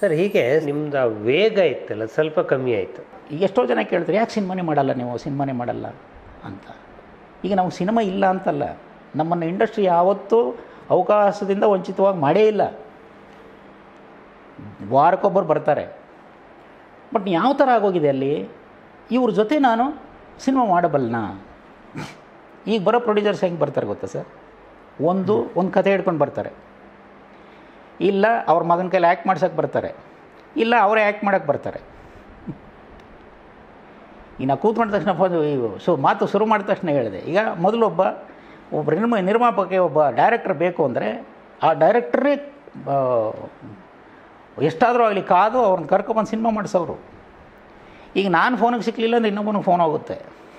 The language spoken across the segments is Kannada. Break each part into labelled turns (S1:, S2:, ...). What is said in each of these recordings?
S1: ಸರ್ ಹೀಗೆ ನಿಮ್ದು ಆ ವೇಗ ಇತ್ತಲ್ಲ ಸ್ವಲ್ಪ ಕಮ್ಮಿ ಆಯಿತು
S2: ಈಗ ಎಷ್ಟೋ ಜನ ಕೇಳ್ತಾರೆ ಯಾಕೆ ಸಿನಿಮಾನೇ ಮಾಡಲ್ಲ ನೀವು ಸಿನಿಮಾನೇ ಮಾಡಲ್ಲ ಅಂತ ಈಗ ನಾವು ಸಿನಿಮಾ ಇಲ್ಲ ಅಂತಲ್ಲ ನಮ್ಮನ್ನು ಇಂಡಸ್ಟ್ರಿ ಯಾವತ್ತೂ ಅವಕಾಶದಿಂದ ವಂಚಿತವಾಗಿ ಮಾಡೇ ಇಲ್ಲ ವಾರಕ್ಕೊಬ್ಬರು ಬರ್ತಾರೆ ಬಟ್ ಯಾವ ಥರ ಆಗೋಗಿದೆ ಅಲ್ಲಿ ಇವ್ರ ಜೊತೆ ನಾನು ಸಿನಿಮಾ ಮಾಡಬಲ್ಲನಾ ಈಗ ಬರೋ ಪ್ರೊಡ್ಯೂಸರ್ಸ್ ಹೆಂಗೆ ಬರ್ತಾರೆ ಗೊತ್ತಾ ಸರ್ ಒಂದು ಒಂದು ಕತೆ ಹಿಡ್ಕೊಂಡು ಬರ್ತಾರೆ ಇಲ್ಲ ಅವ್ರ ಮಗನ ಕೈಲಿ ಆ್ಯಕ್ಟ್ ಮಾಡ್ಸೋಕ್ಕೆ ಬರ್ತಾರೆ ಇಲ್ಲ ಅವರೇ ಆ್ಯಕ್ಟ್ ಮಾಡೋಕ್ಕೆ ಬರ್ತಾರೆ ಇನ್ನು ಕೂತ್ಕೊಂಡ ತಕ್ಷಣ ಫೋನ್ ಸೊ ಮಾತು ಶುರು ಮಾಡಿದ ತಕ್ಷಣ ಹೇಳಿದೆ ಈಗ ಮೊದಲು ಒಬ್ಬ ಒಬ್ಬ ನಿರ್ಮ ನಿರ್ಮಾಪಕ ಒಬ್ಬ ಡೈರೆಕ್ಟರ್ ಬೇಕು ಅಂದರೆ ಆ ಡೈರೆಕ್ಟ್ರೇ ಎಷ್ಟಾದರೂ ಆಗಲಿ ಕಾದು ಅವ್ರನ್ನ ಕರ್ಕೊಬಂದು ಸಿನಿಮಾ ಮಾಡಿಸೋರು ಈಗ ನಾನು ಫೋನಿಗೆ ಸಿಕ್ಕಲಿಲ್ಲ ಅಂದರೆ ಇನ್ನೊಬ್ಬನಿಗೆ ಫೋನ್ ಹೋಗುತ್ತೆ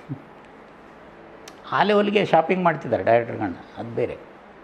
S2: ಆ ಲೆವೆಲ್ಗೆ ಶಾಪಿಂಗ್ ಮಾಡ್ತಿದ್ದಾರೆ ಡೈರೆಕ್ಟರ್ಗಳನ್ನ ಅದು ಬೇರೆ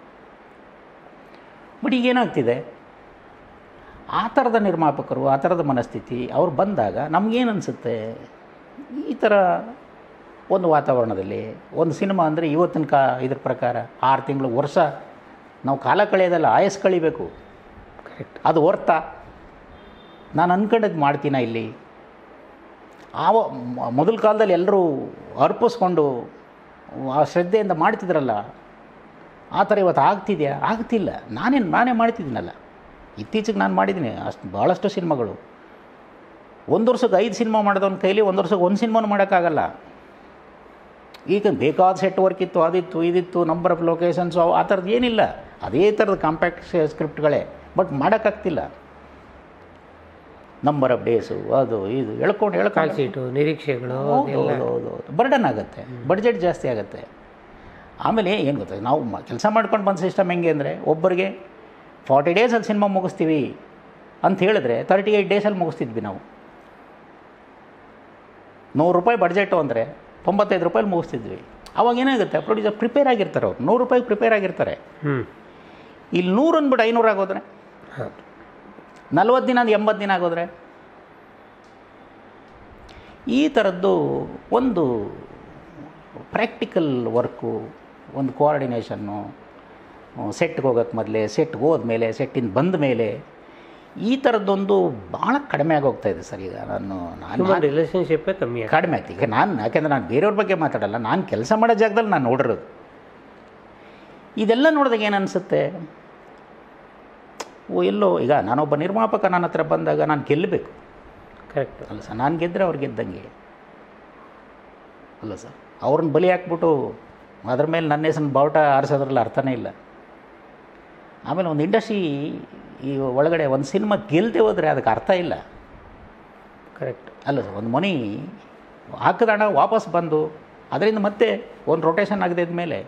S2: ಬಟ್ ಈಗೇನಾಗ್ತಿದೆ ಆ ಥರದ ನಿರ್ಮಾಪಕರು ಆ ಥರದ ಮನಸ್ಥಿತಿ ಅವ್ರು ಬಂದಾಗ ನಮಗೇನು ಅನಿಸುತ್ತೆ ಈ ಥರ ಒಂದು ವಾತಾವರಣದಲ್ಲಿ ಒಂದು ಸಿನಿಮಾ ಅಂದರೆ ಇವತ್ತಿನ ಕಾ ಇದ್ರ ಪ್ರಕಾರ ಆರು ತಿಂಗಳು ವರ್ಷ ನಾವು ಕಾಲ ಕಳೆಯೋದಲ್ಲ ಆಯಸ್ ಕಳಿಬೇಕು
S1: ಕರೆಕ್ಟ್
S2: ಅದು ಹೊರ್ತಾ ನಾನು ಅಂದ್ಕೊಂಡದ್ದು ಮಾಡ್ತೀನ ಇಲ್ಲಿ ಆವ ಮ- ಮೊದಲ ಕಾಲದಲ್ಲಿ ಎಲ್ಲರೂ ಅರ್ಪಿಸ್ಕೊಂಡು ಆ ಶ್ರದ್ಧೆಯಿಂದ ಮಾಡ್ತಿದ್ರಲ್ಲ ಆ ಥರ ಇವತ್ತು ಆಗ್ತಿದೆಯಾ ಆಗ್ತಿಲ್ಲ ನಾನೇನು ನಾನೇ ಮಾಡ್ತಿದ್ದೀನಲ್ಲ ಇತ್ತೀಚೆಗೆ ನಾನು ಮಾಡಿದ್ದೀನಿ ಅಷ್ಟು ಭಾಳಷ್ಟು ಸಿನಿಮಾಗಳು ಒಂದು ವರ್ಷಕ್ಕೆ ಐದು ಸಿನಿಮಾ ಮಾಡಿದವನ ಕೈಲಿ ಒಂದು ವರ್ಷಕ್ಕೆ ಒಂದು ಸಿನಿಮಾನು ಮಾಡೋಕ್ಕಾಗಲ್ಲ ಈಗ ಬೇಕಾದ ಸೆಟ್ ವರ್ಕ್ ಇತ್ತು ಅದಿತ್ತು ಇದಿತ್ತು ನಂಬರ್ ಆಫ್ ಲೊಕೇಶನ್ಸು ಆ ಥರದ್ದು ಏನಿಲ್ಲ ಅದೇ ಥರದ ಕಾಂಪ್ಯಾಕ್ಟ್ ಸ್ಕ್ರಿಪ್ಟ್ಗಳೇ ಬಟ್ ಮಾಡೋಕ್ಕಾಗ್ತಿಲ್ಲ ನಂಬರ್ ಆಫ್ ಡೇಸು ಅದು ಇದು ಹೇಳ್ಕೊಂಡು
S1: ಕಾಲ್
S2: ಹೇಳ್ಕೊಂಡು
S1: ಶೀಟು ನಿರೀಕ್ಷೆಗಳು
S2: ಹೌದು
S1: ಅದೆಲ್ಲ
S2: ಹೌದು ಹೌದು ಹೌದು ಬರ್ಡನ್ ಆಗುತ್ತೆ ಬಡ್ಜೆಟ್ ಜಾಸ್ತಿ ಆಗುತ್ತೆ ಆಮೇಲೆ ಏನು ಗೊತ್ತಾ ನಾವು ಕೆಲಸ ಮಾಡ್ಕೊಂಡು ಬಂದ ಸಿಸ್ಟಮ್ ಹೆಂಗೆ ಅಂದರೆ ಒಬ್ಬರಿಗೆ ಫಾರ್ಟಿ ಡೇಸಲ್ಲಿ ಸಿನಿಮಾ ಮುಗಿಸ್ತೀವಿ ಅಂತ ಹೇಳಿದ್ರೆ ತರ್ಟಿ ಏಯ್ಟ್ ಡೇಸಲ್ಲಿ ಮುಗಿಸ್ತಿದ್ವಿ ನಾವು ನೂರು ರೂಪಾಯಿ ಬಡ್ಜೆಟು ಅಂದರೆ ತೊಂಬತ್ತೈದು ರೂಪಾಯಲ್ಲಿ ಮುಗಿಸ್ತಿದ್ವಿ ಅವಾಗ ಏನಾಗುತ್ತೆ ಪ್ರೊಡ್ಯೂಸರ್ ಪ್ರಿಪೇರ್ ಆಗಿರ್ತಾರೆ ಅವ್ರು ನೂರು ರೂಪಾಯಿಗೆ ಪ್ರಿಪೇರ್ ಆಗಿರ್ತಾರೆ
S1: ಹ್ಞೂ
S2: ಇಲ್ಲಿ ನೂರು ಅಂದ್ಬಿಟ್ಟು ಐನೂರು ಆಗೋದ್ರೆ
S1: ಹಾಂ
S2: ನಲ್ವತ್ತು ದಿನ ಅದು ಎಂಬತ್ತು ದಿನ ಆಗೋದ್ರೆ ಈ ಥರದ್ದು ಒಂದು ಪ್ರಾಕ್ಟಿಕಲ್ ವರ್ಕು ಒಂದು ಕೋಆರ್ಡಿನೇಷನ್ನು ಸೆಟ್ಗೆ ಹೋಗೋಕ್ಕೆ ಮೊದಲೇ ಸೆಟ್ಗೆ ಹೋದ್ಮೇಲೆ ಸೆಟ್ಟಿಂದ ಬಂದ ಮೇಲೆ ಈ ಥರದ್ದೊಂದು ಭಾಳ ಕಡಿಮೆ ಆಗೋಗ್ತಾ ಇದೆ ಸರ್ ಈಗ ನಾನು ನಾನು
S1: ಹ್ಯೂಮನ್ ರಿಲೇಷನ್ಶಿಪ್ಪೇ ಕಮ್ಮಿ ಆಗಿದೆ
S2: ಕಡಿಮೆ ಆಯ್ತು ಈಗ ನಾನು ಯಾಕೆಂದ್ರೆ ನಾನು ಬೇರೆಯವ್ರ ಬಗ್ಗೆ ಮಾತಾಡಲ್ಲ ನಾನು ಕೆಲಸ ಮಾಡೋ ಜಾಗದಲ್ಲಿ ನಾನು ನೋಡಿರೋದು ಇದೆಲ್ಲ ನೋಡಿದಾಗ ಏನು ಅನಿಸುತ್ತೆ ಓ ಎಲ್ಲೋ ಈಗ ನಾನೊಬ್ಬ ನಿರ್ಮಾಪಕ ನನ್ನ ಹತ್ರ ಬಂದಾಗ ನಾನು ಗೆಲ್ಲಬೇಕು
S1: ಕರೆಕ್ಟ್
S2: ಅಲ್ಲ ಸರ್ ನಾನು ಗೆದ್ದರೆ ಅವ್ರು ಗೆದ್ದಂಗೆ ಅಲ್ಲ ಸರ್ ಅವ್ರನ್ನ ಬಲಿ ಹಾಕ್ಬಿಟ್ಟು ಅದ್ರ ಮೇಲೆ ನನ್ನ ಹೆಸರನ್ನ ಬಾವುಟ ಆರಿಸೋದ್ರಲ್ಲಿ ಅರ್ಥನೇ ಇಲ್ಲ ಆಮೇಲೆ ಒಂದು ಇಂಡಸ್ಟ್ರಿ ಈ ಒಳಗಡೆ ಒಂದು ಸಿನಿಮಾ ಗೆಲ್ಲದೆ ಹೋದರೆ ಅದಕ್ಕೆ ಅರ್ಥ ಇಲ್ಲ
S1: ಕರೆಕ್ಟ್
S2: ಅಲ್ಲ ಸರ್ ಒಂದು ಮನಿ ಹಾಕಿದ ಹಣ ವಾಪಸ್ ಬಂದು ಅದರಿಂದ ಮತ್ತೆ ಒಂದು ರೊಟೇಷನ್ ಆಗದಿದ್ದ ಮೇಲೆ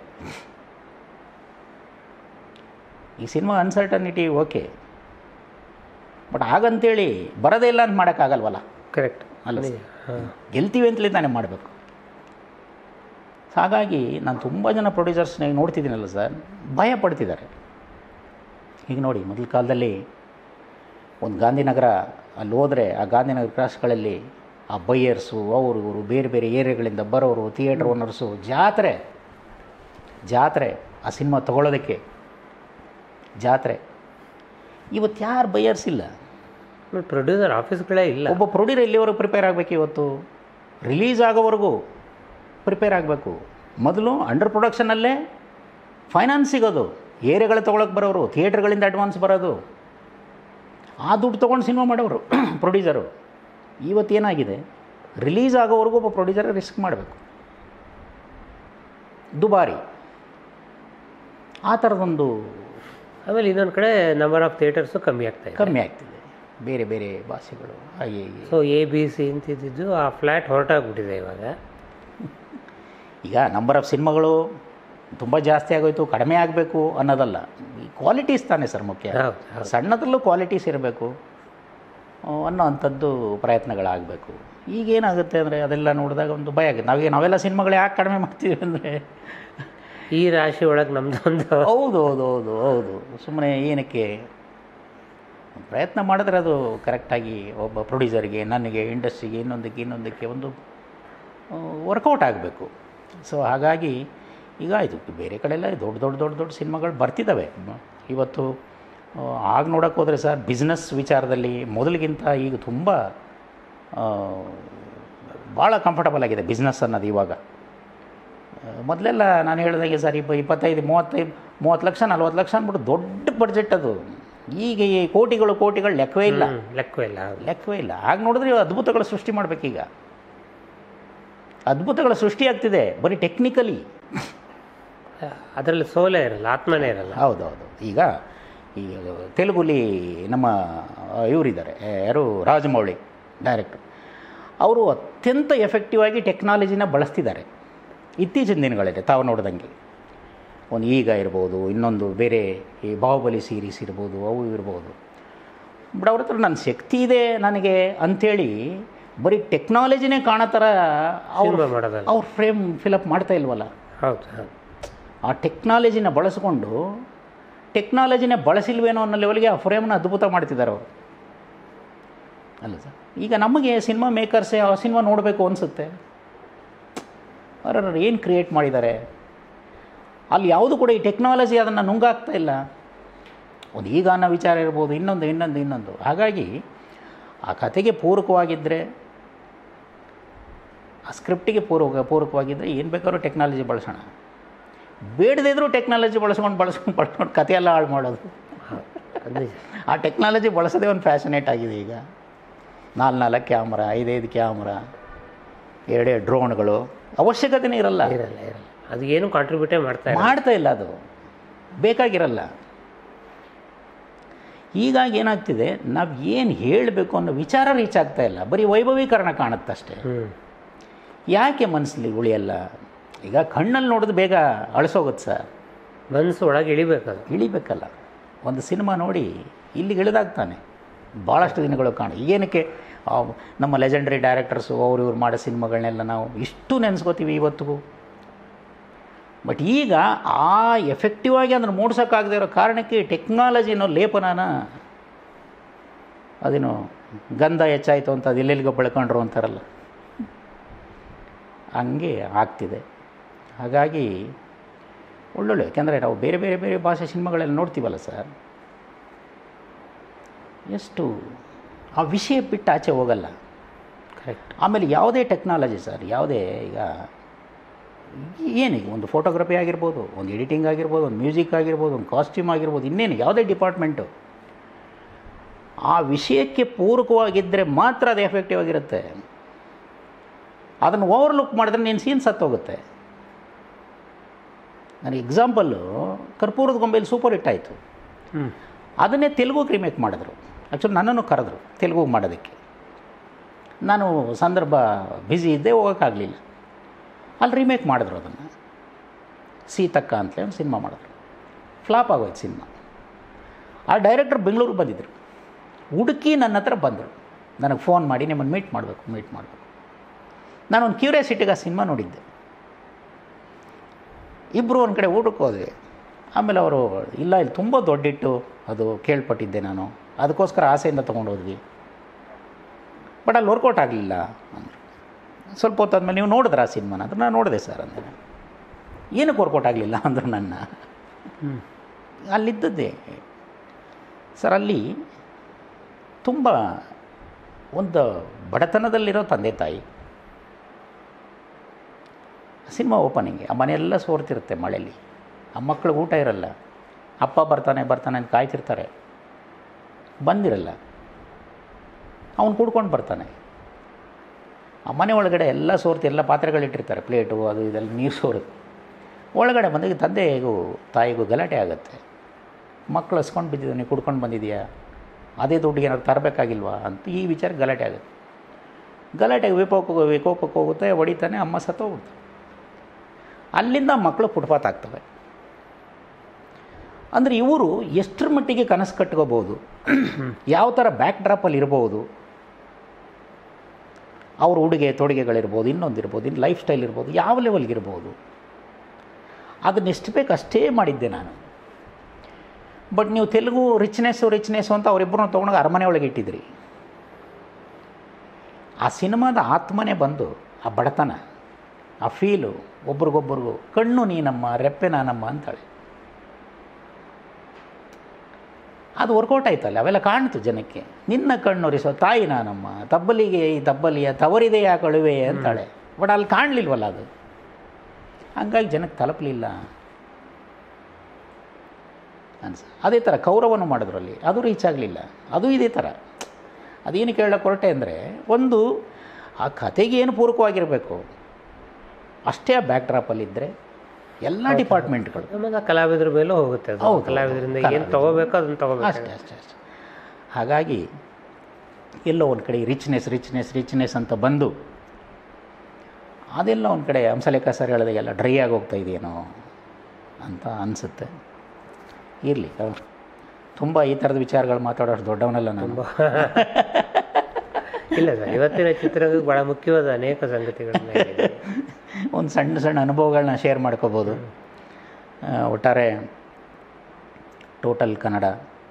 S2: ಈ ಸಿನಿಮಾ ಅನ್ಸರ್ಟನಿಟಿ ಓಕೆ ಬಟ್ ಹಾಗಂತೇಳಿ ಬರೋದೇ ಇಲ್ಲ ಅಂತ ಮಾಡೋಕ್ಕಾಗಲ್ವಲ್ಲ
S1: ಕರೆಕ್ಟ್
S2: ಅಲ್ಲ ಸರ್
S1: ಹಾಂ
S2: ಗೆಲ್ತೀವಿ ಅಂತಲೇ ತಾನೇ ಮಾಡಬೇಕು ಹಾಗಾಗಿ ನಾನು ತುಂಬ ಜನ ಪ್ರೊಡ್ಯೂಸರ್ಸ್ನ ಈಗ ನೋಡ್ತಿದ್ದೀನಲ್ಲ ಸರ್ ಭಯ ಪಡ್ತಿದ್ದಾರೆ ಈಗ ನೋಡಿ ಮೊದಲ ಕಾಲದಲ್ಲಿ ಒಂದು ಗಾಂಧಿನಗರ ಅಲ್ಲಿ ಹೋದರೆ ಆ ಗಾಂಧಿನಗರ ಕ್ರಾಸ್ಗಳಲ್ಲಿ ಆ ಬೈಯರ್ಸು ಅವರು ಇವರು ಬೇರೆ ಬೇರೆ ಏರಿಯಾಗಳಿಂದ ಬರೋರು ಥಿಯೇಟ್ರ್ ಓನರ್ಸು ಜಾತ್ರೆ ಜಾತ್ರೆ ಆ ಸಿನಿಮಾ ತಗೊಳ್ಳೋದಕ್ಕೆ ಜಾತ್ರೆ ಇವತ್ತು ಯಾರು ಬೈಯರ್ಸ್ ಇಲ್ಲ
S1: ಪ್ರೊಡ್ಯೂಸರ್ ಆಫೀಸ್ಗಳೇ ಇಲ್ಲ
S2: ಒಬ್ಬ ಪ್ರೊಡ್ಯೂಸರ್ ಎಲ್ಲಿವರೆಗೂ ಪ್ರಿಪೇರ್ ಆಗಬೇಕು ಇವತ್ತು ರಿಲೀಸ್ ಆಗೋವರೆಗೂ ಪ್ರಿಪೇರ್ ಆಗಬೇಕು ಮೊದಲು ಅಂಡರ್ ಪ್ರೊಡಕ್ಷನಲ್ಲೇ ಫೈನಾನ್ಸ್ ಸಿಗೋದು ಏರಿಯಾಗಳು ತೊಗೊಳಕ್ಕೆ ಬರೋರು ಥಿಯೇಟ್ರ್ಗಳಿಂದ ಅಡ್ವಾನ್ಸ್ ಬರೋದು ಆ ದುಡ್ಡು ತೊಗೊಂಡು ಸಿನಿಮಾ ಮಾಡೋರು ಪ್ರೊಡ್ಯೂಸರು ಇವತ್ತೇನಾಗಿದೆ ರಿಲೀಸ್ ಆಗೋವರೆಗೂ ಒಬ್ಬ ಪ್ರೊಡ್ಯೂಸರ್ ರಿಸ್ಕ್ ಮಾಡಬೇಕು ದುಬಾರಿ ಆ ಥರದೊಂದು
S1: ಆಮೇಲೆ ಇನ್ನೊಂದು ಕಡೆ ನಂಬರ್ ಆಫ್ ಥಿಯೇಟರ್ಸು ಕಮ್ಮಿ ಆಗ್ತಾ ಇದೆ
S2: ಕಮ್ಮಿ ಆಗ್ತಿದೆ ಬೇರೆ ಬೇರೆ ಭಾಷೆಗಳು ಹಾಗೆ ಹೀಗೆ
S1: ಸೊ ಎ ಬಿ ಸಿ ಅಂತಿದ್ದು ಆ ಫ್ಲ್ಯಾಟ್ ಹೊರಟಾಗ್ಬಿಟ್ಟಿದೆ ಇವಾಗ
S2: ಈಗ ನಂಬರ್ ಆಫ್ ಸಿನಿಮಾಗಳು ತುಂಬ ಜಾಸ್ತಿ ಆಗೋಯ್ತು ಕಡಿಮೆ ಆಗಬೇಕು ಅನ್ನೋದಲ್ಲ ಈ ಕ್ವಾಲಿಟೀಸ್ ತಾನೇ ಸರ್ ಮುಖ್ಯ
S1: ಹೌದು ಹೌದು
S2: ಸಣ್ಣದ್ರಲ್ಲೂ ಕ್ವಾಲಿಟೀಸ್ ಇರಬೇಕು ಅನ್ನೋ ಅಂಥದ್ದು ಪ್ರಯತ್ನಗಳಾಗಬೇಕು ಈಗೇನಾಗುತ್ತೆ ಅಂದರೆ ಅದೆಲ್ಲ ನೋಡಿದಾಗ ಒಂದು ಭಯ ಆಗುತ್ತೆ ನಾವೀಗ ನಾವೆಲ್ಲ ಸಿನಿಮಾಗಳು ಯಾಕೆ ಕಡಿಮೆ ಮಾಡ್ತೀವಿ ಅಂದರೆ
S1: ಈ ರಾಶಿ ಒಳಗೆ ನಮ್ದೊಂದು
S2: ಹೌದು ಹೌದು ಹೌದು ಹೌದು ಸುಮ್ಮನೆ ಏನಕ್ಕೆ ಪ್ರಯತ್ನ ಮಾಡಿದ್ರೆ ಅದು ಕರೆಕ್ಟಾಗಿ ಒಬ್ಬ ಪ್ರೊಡ್ಯೂಸರ್ಗೆ ನನಗೆ ಇಂಡಸ್ಟ್ರಿಗೆ ಇನ್ನೊಂದಕ್ಕೆ ಇನ್ನೊಂದಕ್ಕೆ ಒಂದು ವರ್ಕೌಟ್ ಆಗಬೇಕು ಸೊ ಹಾಗಾಗಿ ಈಗ ಇದು ಬೇರೆ ಕಡೆ ಎಲ್ಲ ದೊಡ್ಡ ದೊಡ್ಡ ದೊಡ್ಡ ದೊಡ್ಡ ಸಿನಿಮಾಗಳು ಬರ್ತಿದ್ದಾವೆ ಇವತ್ತು ಆಗ ನೋಡೋಕೆ ಹೋದರೆ ಸರ್ ಬಿಸ್ನೆಸ್ ವಿಚಾರದಲ್ಲಿ ಮೊದಲಿಗಿಂತ ಈಗ ತುಂಬ ಆ, ಭಾಳ ಕಂಫರ್ಟಬಲ್ ಆಗಿದೆ ಬಿಸ್ನೆಸ್ ಅನ್ನೋದು ಇವಾಗ ಆ, ಮೊದಲೆಲ್ಲ ನಾನು ಹೇಳಿದಾಗೆ ಸರ್ ಇಪ್ಪ ಇಪ್ಪತ್ತೈದು ಮೂವತ್ತೈದು ಮೂವತ್ತು ಲಕ್ಷ ನಲ್ವತ್ತು ಲಕ್ಷ ಅಂದ್ಬಿಟ್ಟು ದೊಡ್ಡ ಬಡ್ಜೆಟ್ ಅದು ಈಗ ಈ ಕೋಟಿಗಳು ಕೋಟಿಗಳು ಲೆಕ್ಕವೇ ಇಲ್ಲ
S1: ಹ್ಮ್, ಲೆಕ್ಕವೇ ಇಲ್ಲ ಹೌದು.
S2: ಲೆಕ್ಕವೇ ಇಲ್ಲ ಆಗ ನೋಡಿದ್ರೆ ಅದ್ಭುತಗಳ ಸೃಷ್ಟಿ ಮಾಡಬೇಕೀಗ ಅದ್ಭುತಗಳ ಸೃಷ್ಟಿ ಆಗ್ತಿದೆ ಬರೀ ಟೆಕ್ನಿಕಲಿ
S1: ಅದರಲ್ಲಿ ಸೋಲೇ ಇರಲ್ಲ ಆತ್ಮನೇ ಇರಲ್ಲ
S2: ಹೌದೌದು ಈಗ ಈ ತೆಲುಗುಲಿ ನಮ್ಮ ಇವರಿದ್ದಾರೆ ಯಾರು ರಾಜಮೌಳಿ ಡೈರೆಕ್ಟರ್ ಅವರು ಅತ್ಯಂತ ಎಫೆಕ್ಟಿವ್ ಆಗಿ ಟೆಕ್ನಾಲಜಿನ ಬಳಸ್ತಿದ್ದಾರೆ ಇತ್ತೀಚಿನ ದಿನಗಳಲ್ಲಿ ತಾವು ನೋಡ್ದಂಗೆ ಒಂದು ಈಗ ಇರ್ಬೋದು ಇನ್ನೊಂದು ಬೇರೆ ಈ ಬಾಹುಬಲಿ ಸೀರೀಸ್ ಇರ್ಬೋದು ಅವು ಇರ್ಬೋದು ಬಟ್ ಅವ್ರ ಹತ್ರ ನನ್ನ ಶಕ್ತಿ ಇದೆ ನನಗೆ ಅಂಥೇಳಿ ಬರೀ ಟೆಕ್ನಾಲಜಿನೇ ಕಾಣೋ ಥರ ಅವ್ರು
S1: ಸಿನಿಮಾ ಮಾಡೋದಲ್ಲ
S2: ಅವ್ರು ಫ್ರೇಮ್ ಫಿಲಪ್ ಮಾಡ್ತಾ ಇಲ್ವಲ್ಲ
S1: ಹೌದು ಹೌದು
S2: ಆ ಟೆಕ್ನಾಲಜಿನ ಬಳಸ್ಕೊಂಡು ಟೆಕ್ನಾಲಜಿನ ಬಳಸಿಲ್ವೇನೋ ಅನ್ನೋ ಲೆವೆಲ್ಗೆ ಆ ಫ್ರೇಮ್ನ ಅದ್ಭುತ ಮಾಡ್ತಿದ್ದಾರೆ ಅವರು ಅಲ್ಲ ಸರ್ ಈಗ ನಮಗೆ ಸಿನಿಮಾ ಮೇಕರ್ಸೇ ಆ ಸಿನಿಮಾ ನೋಡಬೇಕು ಅನಿಸುತ್ತೆ ಅವ್ರವ್ರು ಏನು ಕ್ರಿಯೇಟ್ ಮಾಡಿದ್ದಾರೆ ಅಲ್ಲಿ ಯಾವುದು ಕೂಡ ಈ ಟೆಕ್ನಾಲಜಿ ಅದನ್ನು ನುಂಗಾಗ್ತಾ ಇಲ್ಲ ಒಂದು ಈಗ ಅನ್ನೋ ವಿಚಾರ ಇರ್ಬೋದು ಇನ್ನೊಂದು ಇನ್ನೊಂದು ಇನ್ನೊಂದು ಹಾಗಾಗಿ ಆ ಕತೆಗೆ ಪೂರಕವಾಗಿದ್ದರೆ ಆ ಸ್ಕ್ರಿಪ್ಟಿಗೆ ಪೂರ್ವಕ ಪೂರಕವಾಗಿದ್ದರೆ ಏನು ಬೇಕಾದ್ರೂ ಟೆಕ್ನಾಲಜಿ ಬಳಸೋಣ ಬೇಡದೇ ಇದ್ರೂ ಟೆಕ್ನಾಲಜಿ ಬಳಸ್ಕೊಂಡು ಬಳಸ್ಕೊಂಡು ಬಳಸ್ಕೊಂಡು ಕಥೆಯೆಲ್ಲ ಹಾಳು ಮಾಡೋದು
S1: ಅದು ನಿಜ.
S2: ಆ ಟೆಕ್ನಾಲಜಿ ಬಳಸೋದೇ ಒಂದು ಫ್ಯಾಷನೇಟ್ ಆಗಿದೆ ಈಗ ನಾಲ್ಕು ನಾಲ್ಕು ಕ್ಯಾಮ್ರಾ ಐದೈದು ಕ್ಯಾಮ್ರಾ ಎರಡೇ ಡ್ರೋನ್ಗಳು ಅವಶ್ಯಕತೆನೇ ಇರಲ್ಲ
S1: ಇರಲ್ಲ ಇರಲ್ಲ ಅದು ಏನು ಕಾಂಟ್ರಿಬ್ಯೂಟೇ ಮಾಡ್ತಾ ಇಲ್ಲ
S2: ಮಾಡ್ತಾ ಇಲ್ಲ ಅದು ಬೇಕಾಗಿರಲ್ಲ ಹೀಗಾಗಿ ಏನಾಗ್ತಿದೆ ನಾವು ಏನು ಹೇಳಬೇಕು ಅನ್ನೋ ವಿಚಾರ ರೀಚ್ ಆಗ್ತಾ ಇಲ್ಲ ಬರೀ ವೈಭವೀಕರಣ ಕಾಣುತ್ತಷ್ಟೇ
S1: ಹ್ಞೂ
S2: ಯಾಕೆ ಮನಸ್ಸಲ್ಲಿ ಉಳಿಯಲ್ಲ ಈಗ ಕಣ್ಣಲ್ಲಿ ನೋಡಿದ್ರೆ ಬೇಗ ಅಳಿಸೋಗುತ್ತೆ ಸರ್
S1: ಮನಸ್ಸು ಒಳಗೆ ಇಳಿಬೇಕದು
S2: ಇಳಿಬೇಕಲ್ಲ ಒಂದು ಸಿನಿಮಾ ನೋಡಿ ಇಲ್ಲಿಗೆ ಇಳಿದಾಗ್ತಾನೆ ಭಾಳಷ್ಟು ದಿನಗಳು ಕಾಣ ಏನಕ್ಕೆ ಆ ನಮ್ಮ ಲೆಜೆಂಡರಿ ಡೈರೆಕ್ಟರ್ಸು ಅವ್ರು ಇವ್ರು ಮಾಡೋ ಸಿನಿಮಾಗಳನ್ನೆಲ್ಲ ನಾವು ಇಷ್ಟು ನೆನೆಸ್ಕೋತೀವಿ ಇವತ್ತಿಗೂ ಬಟ್ ಈಗ ಆ ಎಫೆಕ್ಟಿವ್ ಆಗಿ ಅದನ್ನು ಮೂಡ್ಸೋಕ್ಕಾಗದೇ ಇರೋ ಕಾರಣಕ್ಕೆ ಟೆಕ್ನಾಲಜಿ ಅನ್ನೋ ಲೇಪನನ ಅದೇನು ಗಂಧ ಹೆಚ್ಚಾಯಿತು ಅಂತ ಅದು ಎಲ್ಲೆಲ್ಲಿಗೋ ಬೆಳ್ಕೊಂಡ್ರು ಅಂತಾರಲ್ಲ ಹಂಗೆ ಆಗ್ತಿದೆ ಹಾಗಾಗಿ ಒಳ್ಳೊಳ್ಳೆ ಯಾಕೆಂದರೆ ನಾವು ಬೇರೆ ಬೇರೆ ಬೇರೆ ಭಾಷೆ ಸಿನಿಮಾಗಳೆಲ್ಲ ನೋಡ್ತೀವಲ್ಲ ಸರ್ ಎಷ್ಟು ಆ ವಿಷಯ ಬಿಟ್ಟು ಆಚೆ ಹೋಗಲ್ಲ
S1: ಕರೆಕ್ಟ್
S2: ಆಮೇಲೆ ಯಾವುದೇ ಟೆಕ್ನಾಲಜಿ ಸರ್ ಯಾವುದೇ ಈಗ ಏನೀಗ ಒಂದು ಫೋಟೋಗ್ರಫಿ ಆಗಿರ್ಬೋದು ಒಂದು ಎಡಿಟಿಂಗ್ ಆಗಿರ್ಬೋದು ಒಂದು ಮ್ಯೂಸಿಕ್ ಆಗಿರ್ಬೋದು ಒಂದು ಕಾಸ್ಟ್ಯೂಮ್ ಆಗಿರ್ಬೋದು ಇನ್ನೇನು ಯಾವುದೇ ಡಿಪಾರ್ಟ್ಮೆಂಟು ಆ ವಿಷಯಕ್ಕೆ ಪೂರಕವಾಗಿದ್ದರೆ ಮಾತ್ರ ಅದು ಎಫೆಕ್ಟಿವ್ ಆಗಿರುತ್ತೆ ಅದನ್ನು ಓವರ್ಲುಕ್ ಮಾಡಿದ್ರೆ ನೀನು ಸೀನ್ ಸತ್ತೋಗುತ್ತೆ ನನಗೆ ಎಕ್ಸಾಂಪಲ್ಲು ಕರ್ಪೂರದ ಗೊಂಬೆಯಲ್ಲಿ ಸೂಪರ್ ಹಿಟ್ ಆಯಿತು
S1: ಹ್ಞೂ
S2: ಅದನ್ನೇ ತೆಲುಗುಗೆ ರಿಮೇಕ್ ಮಾಡಿದ್ರು ಆ್ಯಕ್ಚುಲಿ ನನ್ನನ್ನು ಕರೆದ್ರು ತೆಲುಗುಗೆ ಮಾಡೋದಕ್ಕೆ ನಾನು ಸಂದರ್ಭ ಬ್ಯುಸಿ ಇದ್ದೆ ಹೋಗೋಕ್ಕಾಗಲಿಲ್ಲ ಅಲ್ಲಿ ರಿಮೇಕ್ ಮಾಡಿದ್ರು ಅದನ್ನು ಸೀತಕ್ಕ ಅಂತಲೇ ಒಂದು ಸಿನಿಮಾ ಮಾಡಿದ್ರು ಫ್ಲಾಪ್ ಆಗೋಯ್ತು ಸಿನಿಮಾ ಆ ಡೈರೆಕ್ಟರ್ ಬೆಂಗಳೂರಿಗೆ ಬಂದಿದ್ದರು ಹುಡುಕಿ ನನ್ನ ಹತ್ರ ಬಂದರು ನನಗೆ ಫೋನ್ ಮಾಡಿ ನಿಮ್ಮನ್ನು ಮೀಟ್ ಮಾಡಬೇಕು ಮೀಟ್ ಮಾಡಬೇಕು ನಾನೊಂದು ಕ್ಯೂರಿಯಾಸಿಟಿಗೆ ಆ ಸಿನಿಮಾ ನೋಡಿದ್ದೆ ಇಬ್ಬರು ಒಂದು ಕಡೆ ಊಟಕ್ಕೆ ಹೋದ್ವಿ ಆಮೇಲೆ ಅವರು ಇಲ್ಲ ಇಲ್ಲಿ ತುಂಬ ದೊಡ್ಡಿಟ್ಟು ಅದು ಕೇಳ್ಪಟ್ಟಿದ್ದೆ ನಾನು ಅದಕ್ಕೋಸ್ಕರ ಆಸೆಯಿಂದ ತೊಗೊಂಡು ಹೋದ್ವಿ ಬಟ್ ಅಲ್ಲಿ ವರ್ಕೌಟ್ ಆಗಲಿಲ್ಲ ಅಂದರು ಸ್ವಲ್ಪ ಹೊತ್ತಾದ್ಮೇಲೆ ನೀವು ನೋಡಿದ್ರ ಆ ಸಿನಿಮಾನ ಅಂದ್ರೆ ನಾನು ನೋಡಿದೆ ಸರ್ ಅಂದೆ ಏನಕ್ಕೆ ವರ್ಕೌಟ್ ಆಗಲಿಲ್ಲ ಅಂದರು ನನ್ನ
S1: ಹ್ಞೂ
S2: ಅಲ್ಲಿದ್ದದ್ದೇ ಸರ್ ಅಲ್ಲಿ ತುಂಬ ಒಂದು ಬಡತನದಲ್ಲಿರೋ ತಂದೆ ತಾಯಿ ಸಿನಿಮಾ ಓಪನಿಂಗ್ ಆ ಮನೆಯೆಲ್ಲ ಸೋರ್ತಿರುತ್ತೆ ಮಳೆಯಲ್ಲಿ ಆ ಮಕ್ಳಿಗೆ ಊಟ ಇರಲ್ಲ ಅಪ್ಪ ಬರ್ತಾನೆ ಬರ್ತಾನೆ ಅಂತ ಕಾಯ್ತಿರ್ತಾರೆ ಬಂದಿರಲ್ಲ ಅವನು ಕುಡ್ಕೊಂಡು ಬರ್ತಾನೆ ಆ ಮನೆ ಒಳಗಡೆ ಎಲ್ಲ ಸೋರ್ತಿ ಎಲ್ಲ ಪಾತ್ರೆಗಳಿಟ್ಟಿರ್ತಾರೆ ಪ್ಲೇಟು ಅದು ಇದೆಲ್ಲ ನೀರು ಸೋರುತ್ತೆ ಒಳಗಡೆ ಬಂದಾಗ ತಂದೆಗೂ ತಾಯಿಗೂ ಗಲಾಟೆ ಆಗುತ್ತೆ ಮಕ್ಕಳು ಹಸ್ಕೊಂಡು ಬಿದ್ದಿದ್ದಾನೆ ನೀವು ಕುಡ್ಕೊಂಡು ಬಂದಿದೆಯಾ ಅದೇ ದುಡ್ಡಿಗೆ ಏನಾದ್ರು ತರಬೇಕಾಗಿಲ್ವಾ ಅಂತ ಈ ವಿಚಾರ ಗಲಾಟೆ ಆಗುತ್ತೆ ಗಲಾಟೆಗೆ ವಿಕೋಪಕ್ಕೆ ವಿಕೋಪಕ್ಕೆ ಹೋಗುತ್ತೆ ಹೊಡಿತಾನೆ ಅಮ್ಮ ಸತ್ತೋಗುತ್ತೆ ಅಲ್ಲಿಂದ ಮಕ್ಕಳು ಫುಟ್ಪಾತ್ ಆಗ್ತವೆ ಅಂದರೆ ಇವರು ಎಷ್ಟರ ಮಟ್ಟಿಗೆ ಕನಸು ಕಟ್ಕೋಬೋದು ಯಾವ ಥರ ಬ್ಯಾಕ್ ಡ್ರಾಪಲ್ಲಿ ಇರ್ಬೋದು ಅವ್ರ ಉಡುಗೆ ತೊಡುಗೆಗಳಿರ್ಬೋದು ಇನ್ನೊಂದಿರ್ಬೋದು ಇನ್ನು ಲೈಫ್ ಸ್ಟೈಲ್ ಇರ್ಬೋದು ಯಾವ ಲೆವೆಲ್ಗೆ ಇರ್ಬೋದು ಅದನ್ನ ಎಷ್ಟು ಬೇಕು ಅಷ್ಟೇ ಮಾಡಿದ್ದೆ ನಾನು ಬಟ್ ನೀವು ತೆಲುಗು ರಿಚ್ನೆಸ್ಸು ರಿಚ್ನೆಸ್ಸು ಅಂತ ಅವರಿಬ್ಬರನ್ನ ತೊಗೊಂಡಾಗ ಅರಮನೆ ಒಳಗೆ ಇಟ್ಟಿದ್ರಿ ಆ ಸಿನಿಮಾದ ಆತ್ಮನೇ ಬಂದು ಆ ಬಡತನ ಆ ಫೀಲು ಒಬ್ರಿಗೊಬ್ರಿಗೂ ಕಣ್ಣು ನೀನಮ್ಮ ರೆಪ್ಪೆ ನಾನಮ್ಮ ಅಂತಾಳೆ ಅದು ವರ್ಕೌಟ್ ಆಯ್ತಲ್ಲ ಅವೆಲ್ಲ ಕಾಣ್ತು ಜನಕ್ಕೆ ನಿನ್ನ ಕಣ್ಣೊರಿಸೋ ತಾಯಿ ನಾನಮ್ಮ ತಬ್ಬಲಿಗೆ ಈ ತಬ್ಬಲಿಯ ತವರಿದೆಯಾ ಕಳುವೆ ಅಂತಾಳೆ ಬಟ್ ಅಲ್ಲಿ ಕಾಣಲಿಲ್ವಲ್ಲ ಅದು ಹಂಗಾಗಿ ಜನಕ್ಕೆ ತಲುಪಲಿಲ್ಲ ಅನ್ಸ ಅದೇ ಥರ ಕೌರವನು ಮಾಡಿದ್ರು ಅಲ್ಲಿ ಅದು ರೀಚ್ ಆಗಲಿಲ್ಲ ಅದು ಇದೇ ಥರ ಅದೇನು ಕೇಳಕ್ಕೆ ಹೊರಟೆ ಅಂದರೆ ಒಂದು ಆ ಕತೆಗೆ ಏನು ಪೂರಕವಾಗಿರಬೇಕು ಅಷ್ಟೇ ಆ ಬ್ಯಾಕ್ ಡ್ರಾಪಲ್ಲಿದ್ದರೆ ಎಲ್ಲ ಡಿಪಾರ್ಟ್ಮೆಂಟ್ಗಳು
S1: ಆಮೇಲೆ ಆ ಕಲಾವಿದ್ರ ಮೇಲೂ ಹೋಗುತ್ತೆ ಅದು
S2: ಹೌದು,
S1: ಕಲಾವಿದರಿಂದ ಏನು
S2: ಕಲಾವಿದ್ರು.
S1: ತಗೋಬೇಕೋ ಅದನ್ನ ತಗೋಬೇಕು
S2: ಅಷ್ಟೇ ಅಷ್ಟೇ ಅಷ್ಟೇ ಹಾಗಾಗಿ ಎಲ್ಲೋ ಒಂದು ಕಡೆ ರಿಚ್ನೆಸ್ ರಿಚ್ನೆಸ್ ರಿಚ್ನೆಸ್ ಅಂತ ಬಂದು ಅದೆಲ್ಲ ಒಂದು ಕಡೆ ಹಂಸಲೇಖ ಸರ್ ಹೇಳಿದಾಗೆಲ್ಲ ಡ್ರೈ ಆಗಿ ಹೋಗ್ತಾ ಇದೆಯೇನೋ ಅಂತ ಅನಿಸುತ್ತೆ ಇರಲಿ ತುಂಬ ಈ ಥರದ ವಿಚಾರಗಳು ಮಾತಾಡೋಷ್ಟು ದೊಡ್ಡವನಲ್ಲ ನಾನು
S1: ಇಲ್ಲ ಸರ್ ಇವತ್ತಿನ ಚಿತ್ರರಂಗಕ್ಕೆ ಭಾಳ ಮುಖ್ಯವಾದ ಅನೇಕ ಸಂಗತಿಗಳನ್ನ ಹೇಳಿದೆ.
S2: ಒಂದು ಸಣ್ಣ ಸಣ್ಣ ಅನುಭವಗಳನ್ನ ಶೇರ್ ಮಾಡ್ಕೋಬೋದು ಆ, ಒಟ್ಟಾರೆ ಟೋಟಲ್ ಕನ್ನಡ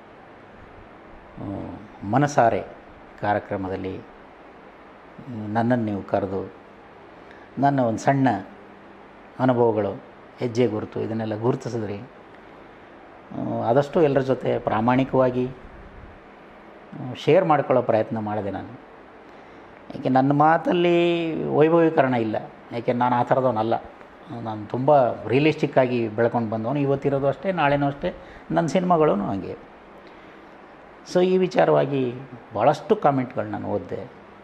S2: ಆ, ಮನಸಾರೆ ಕಾರ್ಯಕ್ರಮದಲ್ಲಿ ಮ್, ನನ್ನನ್ನು ನೀವು ಕರೆದು ನನ್ನ ಒಂದು ಸಣ್ಣ ಅನುಭವಗಳು ಹೆಜ್ಜೆ ಗುರುತು ಇದನ್ನೆಲ್ಲ ಗುರುತಿಸಿದ್ರಿ ಆ, ಆದಷ್ಟು ಎಲ್ಲರ ಜೊತೆ ಪ್ರಾಮಾಣಿಕವಾಗಿ ಶೇರ್ ಮಾಡ್ಕೊಳ್ಳೋ ಪ್ರಯತ್ನ ಮಾಡಿದೆ ನಾನು ಯಾಕೆ ನನ್ನ ಮಾತಲ್ಲಿ ವೈಭವೀಕರಣ ಇಲ್ಲ ಯಾಕೆ ನಾನು ಆ ಥರದವನಲ್ಲ ನಾನು ತುಂಬ ರಿಯಲಿಸ್ಟಿಕ್ಕಾಗಿ ಬೆಳ್ಕೊಂಡು ಬಂದವನು ಇವತ್ತಿರೋದು ಅಷ್ಟೇ ನಾಳೆನೂ ಅಷ್ಟೇ ನನ್ನ ಸಿನಿಮಾಗಳೂ ಹಾಗೆ ಸೊ ಈ ವಿಚಾರವಾಗಿ ಭಾಳಷ್ಟು ಕಾಮೆಂಟ್ಗಳು ನಾನು ಓದಿದೆ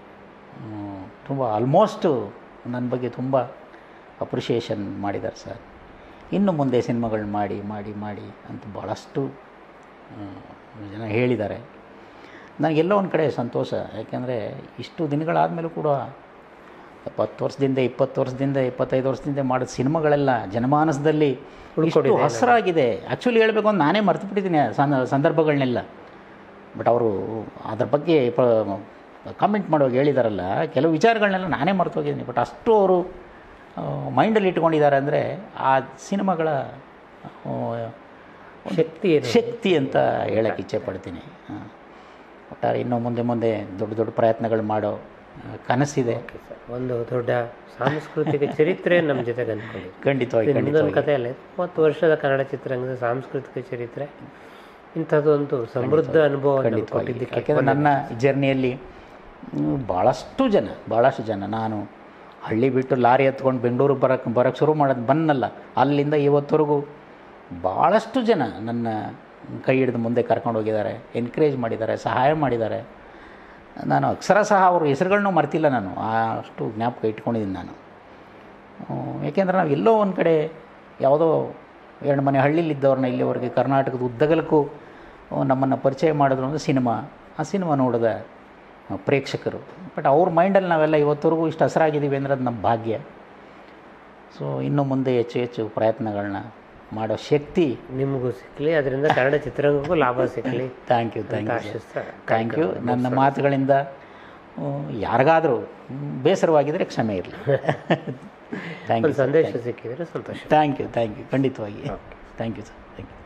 S2: ತುಂಬ ಆಲ್ಮೋಸ್ಟು ನನ್ನ ಬಗ್ಗೆ ತುಂಬ ಅಪ್ರಿಷಿಯೇಷನ್ ಮಾಡಿದ್ದಾರೆ ಸರ್ ಇನ್ನು ಮುಂದೆ ಸಿನಿಮಾಗಳು ಮಾಡಿ ಮಾಡಿ ಮಾಡಿ ಅಂತ ಭಾಳಷ್ಟು ಆ, ಜನ ಹೇಳಿದ್ದಾರೆ ನನಗೆಲ್ಲೋ ಒಂದು ಕಡೆ ಸಂತೋಷ ಯಾಕೆಂದರೆ ಇಷ್ಟು ದಿನಗಳಾದಮೇಲೂ ಕೂಡ ಹತ್ತು ವರ್ಷದಿಂದ ಇಪ್ಪತ್ತು ವರ್ಷದಿಂದ ಇಪ್ಪತ್ತೈದು ವರ್ಷದಿಂದ ಮಾಡಿದ ಸಿನಿಮಾಗಳೆಲ್ಲ ಜನಮಾನಸದಲ್ಲಿ ಇಷ್ಟು ಹಸಿರಾಗಿದೆ ಆ್ಯಕ್ಚುಲಿ ಹೇಳಬೇಕು ಅಂತ ನಾನೇ ಮರ್ತು ಬಿಟ್ಟಿದ್ದೀನಿ ಸಂದ ಸಂದರ್ಭಗಳನ್ನೆಲ್ಲ ಬಟ್ ಅವರು ಅದ್ರ ಬಗ್ಗೆ ಕಾಮೆಂಟ್ ಮಾಡುವಾಗ ಹೇಳಿದಾರಲ್ಲ ಕೆಲವು ವಿಚಾರಗಳನ್ನೆಲ್ಲ ನಾನೇ ಮರ್ತು ಹೋಗಿದ್ದೀನಿ ಬಟ್ ಅಷ್ಟು ಅವರು ಮೈಂಡಲ್ಲಿ ಇಟ್ಕೊಂಡಿದ್ದಾರೆ ಅಂದರೆ ಆ ಸಿನಿಮಾಗಳ ಆ,
S1: ಶಕ್ತಿ ಏನು
S2: ಶಕ್ತಿ ಅಂತ ಹೇಳಕ್ಕೆ ಇಚ್ಛೆ ಪಡ್ತೀನಿ ಹಾಂ. ಒಟ್ಟಾರೆ ಇನ್ನೂ ಮುಂದೆ ಮುಂದೆ ದೊಡ್ಡ ದೊಡ್ಡ ಪ್ರಯತ್ನಗಳು ಮಾಡೋ ಆ, ಕನಸಿದೆ
S1: ಓಕೆ ಸರ್. ಒಂದು ದೊಡ್ಡ ಸಾಂಸ್ಕೃತಿಕ ಚರಿತ್ರೆ ನಮ್ಮ ಜೊತೆಗೆ ಅಂದ್ಕೊಳ್ಳಿ
S2: ಖಂಡಿತವಾಗಿ
S1: ಇನ್ನೊಂದು
S2: ಖಂಡಿತವಾಗಿ
S1: ಕಥೆ ಅಲ್ಲ ಮೂವತ್ತು ವರ್ಷದ ಕನ್ನಡ ಚಿತ್ರರಂಗದ ಸಾಂಸ್ಕೃತಿಕ ಚರಿತ್ರೆ ಇಂಥದ್ದೊಂದು ಸಮೃದ್ಧ ಅನುಭವ
S2: ಖಂಡಿತವಾಗಿ
S1: ಕೊಟ್ಟಿದ್ದಕ್ಕೆ
S2: ಯಾಕೆಂದರೆ ನನ್ನ ಜರ್ನಿಯಲ್ಲಿ ಮ್, ಭಾಳಷ್ಟು ಜನ ಭಾಳಷ್ಟು ಜನ ನಾನು ಹಳ್ಳಿ ಬಿಟ್ಟು ಲಾರಿ ಹತ್ಕೊಂಡು ಬೆಂಗಳೂರಿಗೆ ಬರೋಕ್ಕೆ ಬರೋಕ್ಕೆ ಶುರು ಮಾಡೋದು ಬಂದಲ್ಲ ಅಲ್ಲಿಂದ ಇವತ್ತವರೆಗೂ ಭಾಳಷ್ಟು ಜನ ನನ್ನ ಕೈ ಹಿಡಿದು ಮುಂದೆ ಕರ್ಕೊಂಡು ಹೋಗಿದ್ದಾರೆ ಎನ್ಕರೇಜ್ ಮಾಡಿದ್ದಾರೆ ಸಹಾಯ ಮಾಡಿದ್ದಾರೆ ನಾನು ಅಕ್ಷರ ಸಹ ಅವ್ರ ಹೆಸರುಗಳನ್ನೂ ಮರ್ತಿಲ್ಲ ನಾನು ಅಷ್ಟು ಜ್ಞಾಪಕ ಇಟ್ಕೊಂಡಿದ್ದೀನಿ ನಾನು ಹ್ಮ್, ಏಕೆಂದರೆ ನಾವು ಎಲ್ಲೋ ಒಂದು ಕಡೆ ಯಾವುದೋ ಎರಡು ಮನೆ ಹಳ್ಳಿಲಿದ್ದವ್ರನ್ನ ಇಲ್ಲಿವರೆಗೆ ಕರ್ನಾಟಕದ ಉದ್ದಗಲಕ್ಕೂ ನಮ್ಮನ್ನು ಪರಿಚಯ ಮಾಡಿದ್ರು ಅಂದರೆ ಸಿನಿಮಾ ಆ ಸಿನಿಮಾ ನೋಡಿದ ಆ, ಪ್ರೇಕ್ಷಕರು ಬಟ್ ಅವ್ರ ಮೈಂಡಲ್ಲಿ ನಾವೆಲ್ಲ ಇವತ್ತವರೆಗೂ ಇಷ್ಟು ಹಸರಾಗಿದ್ದೀವಿ ಅಂದರೆ ಅದು ನಮ್ಮ ಭಾಗ್ಯ ಸೊ ಇನ್ನು ಮುಂದೆ ಹೆಚ್ಚು ಹೆಚ್ಚು ಪ್ರಯತ್ನಗಳನ್ನ ಮಾಡೋ ಶಕ್ತಿ
S1: ನಿಮಗೂ ಸಿಕ್ಕಲಿ ಅದರಿಂದ ಕನ್ನಡ ಚಿತ್ರರಂಗಕ್ಕೂ ಲಾಭ ಸಿಕ್ಕಲಿ
S2: ಥ್ಯಾಂಕ್ ಯು ಥ್ಯಾಂಕ್ ಯು
S1: ಆಶಿಸ್ತಾ
S2: ಥ್ಯಾಂಕ್ ಯು ನನ್ನ ಮಾತುಗಳಿಂದ ಯಾರಿಗಾದರೂ ಬೇಸರವಾಗಿದ್ದರೆ ಕ್ಷಮೆ ಇರಲಿ ಥ್ಯಾಂಕ್ ಯು
S1: ಒಂದು ಸಂದೇಶ ಸಿಕ್ಕಿದ್ರೆ ಸಂತೋಷ
S2: ಥ್ಯಾಂಕ್ ಯು ಥ್ಯಾಂಕ್ ಯು ಖಂಡಿತವಾಗಿ thank you sir thank you